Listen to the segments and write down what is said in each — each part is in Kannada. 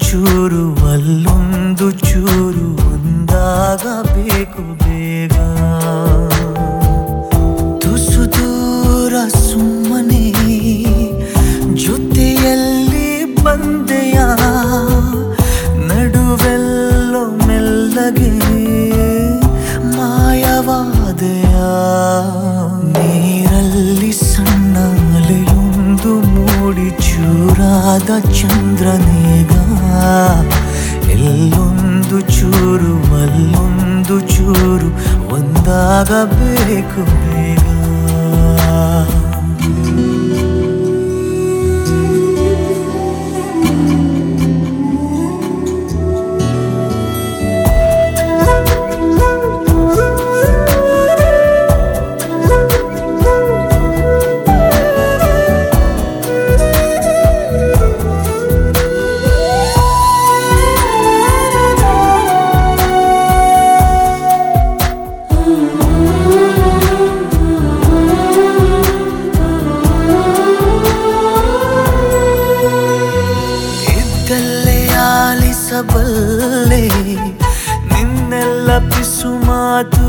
ಚೂರು ಅಲ್ಲೊಂದು ಚೂರು ಒಂದಾಗಬೇಕು ಬೇಗ ತುಸು ದೂರ ಸುಮ್ಮನೆ ಜೊತೆಯಲ್ಲಿ ಬಂದೆಯ ನಡುವೆಲ್ಲೋ ಮೆಲ್ಲಗೆ ಮಾಯವಾದೆಯ ನೀರಲ್ಲಿ ಸಣ್ಣ ಅಲೆಯೊಂದು ಮೂಡಿ ಚೂರಾದ ಚಂದ್ರನೇಗ ಎಲ್ಲೊಂದು ಚೂರು ಅಲ್ಲೊಂದು ಚೂರು ಒಂದಾಗಬೇಕು ಬೇಗ ಇದ್ದಲ್ಲೇ ಆಲಿಸಬಲ್ಲೆ ನಿನ್ನೆಲ್ಲ ಪಿಸು ಮಾತು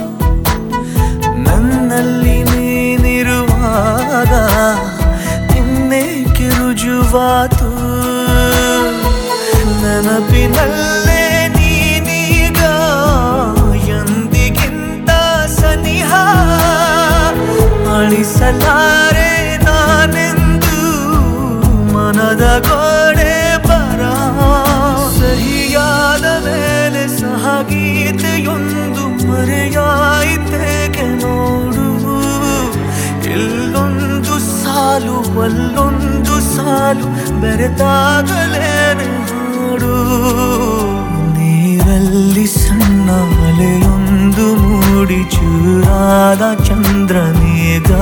ನನ್ನಲ್ಲಿ ನೀನಿರುವಾಗ ನಿನ್ನೆ ಕಿರುಜುವಾತು ನೆನಪಿನಲ್ಲೇ ನೀನೀಗ ಎಂದಿಗಿಂತ ಸನಿಹ ಅಳಿಸಲಾರೆ ನಾನೆಂದು ಮನದ ಗೋಡೆ ಬರ ಸಹಿಯಾದ ಮೇಲೆ ಸಹಗೀತೆಯೊಂದು ಮರೆಯಾಯಿತೇಕೆ ನೋಡು ಇಲ್ಲೊಂದು ಸಾಲು ಅಲ್ಲೊಂದು ಸಾಲು ಬೆರೆತಾಗಲೇನೆ ನೋಡು ನೀರಲ್ಲಿ ಸಣ್ಣ ಅಲೆಯೊಂದು ಮೂಡಿ ಚೂರಾದ ಚಂದ್ರನೇಗ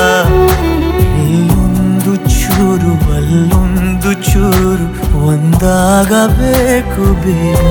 ಇಲ್ಲೊಂದು ಚೂರು ಅಲ್ಲೊಂದು ಚೂರು ಒಂದಾಗಬೇಕು ಬೇಗ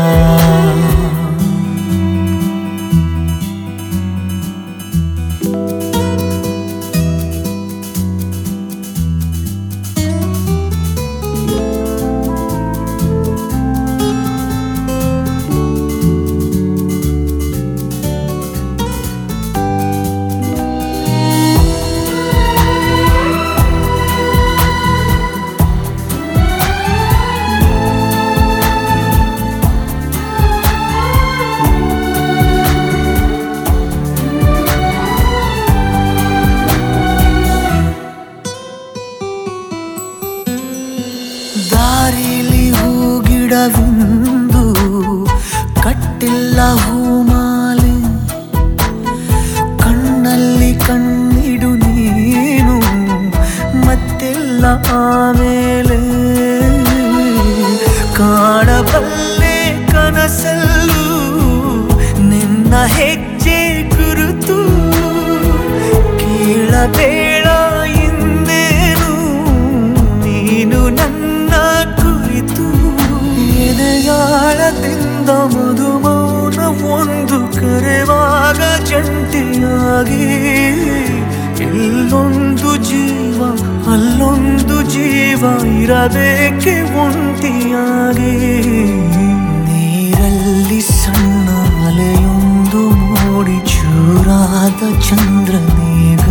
ದಾರಿಲಿ ಹೂಗಿಡವಿಂದು ಕಟ್ಟಿಲ್ಲ ಹೂಮಾಲೆ ಕಣ್ಣಲ್ಲಿ ಕಣ್ಣಿಡು ನೀನು ಮತ್ತೆಲ್ಲ ಆಮೇಲೆ ಕಾಣಬಲ್ಲೆ ಕನಸಲ್ಲೂ ನಿನ್ನ ಹೆಜ್ಜೆ ಗುರುತು ಕೇಳಬೇಡ ಇಂದೇನು ನೀನು ನನ್ನ ಕುರಿತು ಎದೆಯಾಳದಿಂದ ಮಧುಮೌನ ಒಂದು ಕರೆವಾಗ ಜಂಟಿಯಾಗಿ ಇಲ್ಲೊಂದು ಜೀವ ಅಲ್ಲೊಂದು ಜೀವ ಇರಬೇಕೆ ಒಂಟಿಯಾಗಿ ನೀರಲ್ಲಿ ಸಣ್ಣ ಅಲೆಯೊಂದು ಮೂಡಿ ಚೂರಾದ ಚಂದ್ರನೇಗ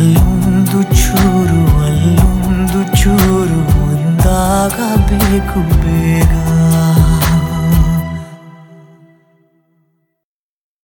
ಎಲ್ಲೊಂದು ಚೂರು ಅಲ್ಲೊಂದು ಚೂರು ಒಂದಾಗಬೇಕು